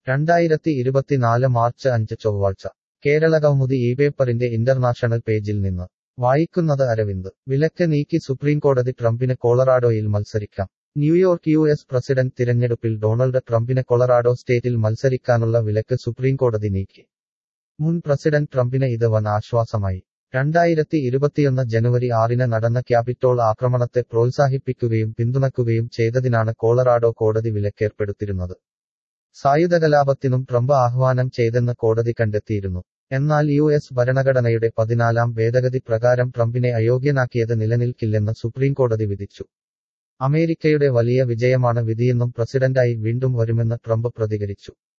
രണ്ടായിരത്തി ഇരുപത്തിനാല് മാർച്ച് അഞ്ച് ചൊവ്വാഴ്ച കേരളകൗമുദി ഈ പേപ്പറിന്റെ ഇന്റർനാഷണൽ പേജിൽ നിന്ന് വായിക്കുന്നത് അരവിന്ദ് വിലക്ക് നീക്കി സുപ്രീംകോടതി ട്രംപിന് കൊളറാഡോയിൽ മത്സരിക്കാം ന്യൂയോർക്ക് യു എസ് പ്രസിഡന്റ് തിരഞ്ഞെടുപ്പിൽ ഡൊണാൾഡ് ട്രംപിന് കൊളറാഡോ സ്റ്റേറ്റിൽ മത്സരിക്കാനുള്ള വിലക്ക് സുപ്രീംകോടതി നീക്കി മുൻ പ്രസിഡന്റ് ട്രംപിന് ഇത് വൻ ആശ്വാസമായി രണ്ടായിരത്തി ഇരുപത്തിയൊന്ന് ജനുവരി ആറിന് നടന്ന ക്യാപിറ്റോൾ ആക്രമണത്തെ പ്രോത്സാഹിപ്പിക്കുകയും പിന്തുണക്കുകയും ചെയ്തതിനാണ് കോളറാഡോ കോടതി വിലക്കേർപ്പെടുത്തിയിരുന്നത് സായുധകലാപത്തിനും ട്രംപ് ആഹ്വാനം ചെയ്തെന്ന് കോടതി കണ്ടെത്തിയിരുന്നു എന്നാൽ യു എസ് ഭരണഘടനയുടെ പതിനാലാം ഭേദഗതി പ്രകാരം ട്രംപിനെ അയോഗ്യനാക്കിയത് നിലനിൽക്കില്ലെന്ന് സുപ്രീംകോടതി വിധിച്ചു അമേരിക്കയുടെ വലിയ വിജയമാണ് വിധിയെന്നും പ്രസിഡന്റായി വീണ്ടും വരുമെന്ന് ട്രംപ് പ്രതികരിച്ചു